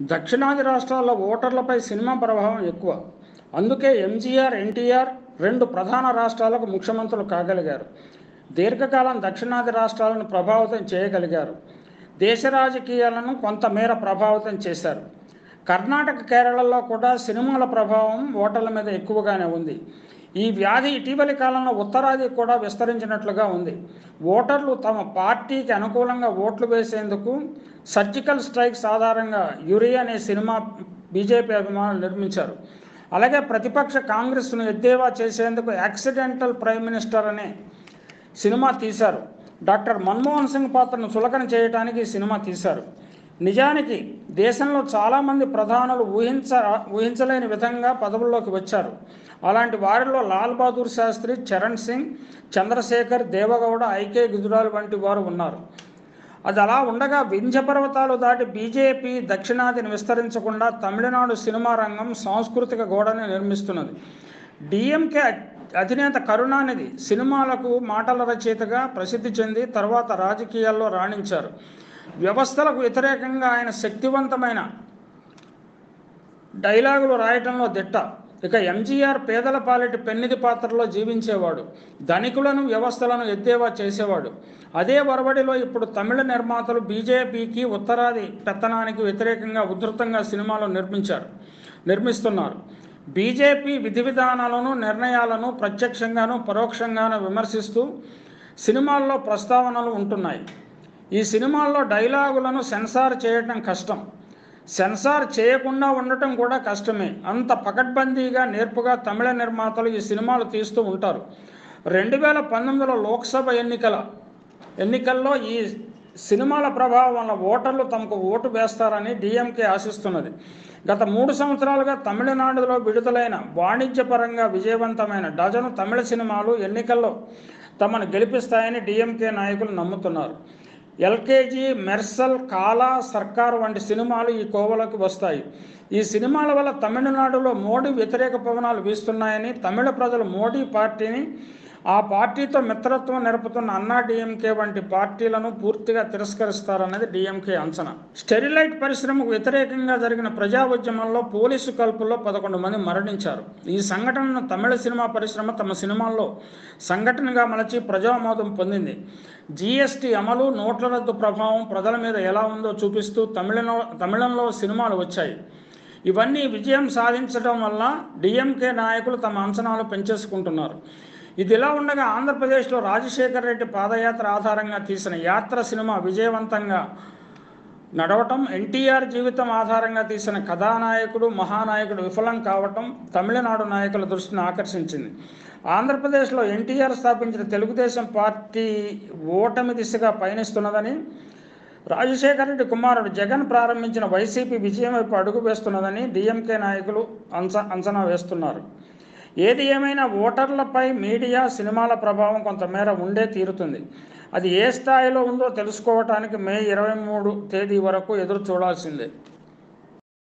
దక్షిణాది రాష్ట్రాల్లో ఓటర్లపై సినిమా ప్రభావం ఎక్కువ అందుకే ఎంజీఆర్ ఎన్టీఆర్ రెండు ప్రధాన రాష్ట్రాలకు ముఖ్యమంత్రులు కాగలిగారు దీర్ఘకాలం దక్షిణాది రాష్ట్రాలను ప్రభావితం చేయగలిగారు దేశ రాజకీయాలను కొంతమేర ప్రభావితం చేశారు కర్ణాటక కేరళలో కూడా సినిమాల ప్రభావం ఓటర్ల మీద ఎక్కువగానే ఉంది ఈ వ్యాధి ఇటీవలి కాలంలో ఉత్తరాది కూడా విస్తరించినట్లుగా ఉంది ఓటర్లు తమ పార్టీకి అనుకూలంగా ఓట్లు వేసేందుకు సర్జికల్ స్ట్రైక్స్ ఆధారంగా యురి అనే సినిమా బీజేపీ అభిమానులు నిర్మించారు అలాగే ప్రతిపక్ష కాంగ్రెస్ను ఎద్దేవా చేసేందుకు యాక్సిడెంటల్ ప్రైమ్ మినిస్టర్ అనే సినిమా తీశారు డాక్టర్ మన్మోహన్ సింగ్ పాత్రను చులకన చేయడానికి ఈ సినిమా తీశారు నిజానికి దేశంలో చాలామంది ప్రధానులు ఊహించ ఊహించలేని విధంగా పదవుల్లోకి వచ్చారు అలాంటి వారిలో లాల్ బహదూర్ శాస్త్రి చరణ్ సింగ్ చంద్రశేఖర్ దేవగౌడ ఐకే గుజరాల్ వంటి వారు ఉన్నారు అది అలా ఉండగా వింధ్య పర్వతాలు దాటి బీజేపీ దక్షిణాదిని విస్తరించకుండా తమిళనాడు సినిమా రంగం సాంస్కృతిక గోడని నిర్మిస్తున్నది డిఎంకే అధినేత కరుణానిధి సినిమాలకు మాటల రచయితగా ప్రసిద్ధి చెంది తర్వాత రాజకీయాల్లో రాణించారు వ్యవస్థలకు వ్యతిరేకంగా ఆయన శక్తివంతమైన డైలాగులు రాయటంలో దిట్ట ఇక ఎంజీఆర్ పేదల పాలిటి పెన్నిది పాత్రలో జీవించేవాడు ధనికులను వ్యవస్థలను ఎద్దేవా చేసేవాడు అదే వరవడిలో ఇప్పుడు తమిళ నిర్మాతలు బీజేపీకి ఉత్తరాది పెత్తనానికి వ్యతిరేకంగా ఉధృతంగా సినిమాలు నిర్మించారు నిర్మిస్తున్నారు బీజేపీ విధి విధానాలను నిర్ణయాలను ప్రత్యక్షంగాను పరోక్షంగాను విమర్శిస్తూ సినిమాల్లో ప్రస్తావనలు ఉంటున్నాయి ఈ సినిమాల్లో డైలాగులను సెన్సార్ చేయటం కష్టం సెన్సార్ చేయకుండా ఉండటం కూడా కష్టమే అంత పకడ్బందీగా నేర్పుగా తమిళ నిర్మాతలు ఈ సినిమాలు తీస్తూ ఉంటారు రెండు వేల పంతొమ్మిదిలో లోక్సభ ఎన్నికల ఎన్నికల్లో ఈ సినిమాల ప్రభావం వల్ల ఓటర్లు తమకు ఓటు వేస్తారని డిఎంకే ఆశిస్తున్నది గత మూడు సంవత్సరాలుగా తమిళనాడులో విడుదలైన వాణిజ్యపరంగా విజయవంతమైన డజను తమిళ సినిమాలు ఎన్నికల్లో తమను గెలిపిస్తాయని డిఎంకే నాయకులు నమ్ముతున్నారు ఎల్కేజీ మెర్సల్ కాలా సర్కార్ వంటి సినిమాలు ఈ కోవలకు వస్తాయి ఈ సినిమాల వల్ల తమిళనాడులో మోడీ వ్యతిరేక పవనాలు వీస్తున్నాయని తమిళ ప్రజలు మోడీ పార్టీని ఆ పార్టీతో మిత్రత్వం నెరపుతున్న అన్నా డిఎంకే వంటి పార్టీలను పూర్తిగా తిరస్కరిస్తారన్నది డిఎంకే అంచనా స్టెరిలైట్ పరిశ్రమకు వ్యతిరేకంగా జరిగిన ప్రజా ఉద్యమంలో పోలీసు కల్పుల్లో పదకొండు మంది మరణించారు ఈ సంఘటనను తమిళ సినిమా పరిశ్రమ తమ సినిమాల్లో సంఘటనగా మలచి ప్రజామోదం పొందింది జీఎస్టీ అమలు నోట్ల రద్దు ప్రభావం ప్రజల మీద ఎలా ఉందో చూపిస్తూ తమిళంలో తమిళంలో సినిమాలు వచ్చాయి ఇవన్నీ విజయం సాధించడం వల్ల డిఎంకే నాయకులు తమ అంచనాలు పెంచేసుకుంటున్నారు ఇది ఇలా ఉండగా ఆంధ్రప్రదేశ్లో రాజశేఖర రెడ్డి పాదయాత్ర ఆధారంగా తీసిన యాత్ర సినిమా విజయవంతంగా నడవటం ఎన్టీఆర్ జీవితం ఆధారంగా తీసిన కథానాయకుడు మహానాయకుడు విఫలం కావటం తమిళనాడు నాయకుల దృష్టిని ఆకర్షించింది ఆంధ్రప్రదేశ్లో ఎన్టీఆర్ స్థాపించిన తెలుగుదేశం పార్టీ ఓటమి దిశగా పయనిస్తున్నదని రాజశేఖర రెడ్డి కుమారుడు జగన్ ప్రారంభించిన వైసీపీ విజయం వైపు అడుగు వేస్తున్నదని డిఎంకే నాయకులు అంచ అంచనా వేస్తున్నారు ఏది ఏమైనా ఓటర్లపై మీడియా సినిమాల ప్రభావం కొంతమేర ఉండే తీరుతుంది అది ఏ స్థాయిలో ఉందో తెలుసుకోవటానికి మే ఇరవై మూడు తేదీ వరకు ఎదురు చూడాల్సిందే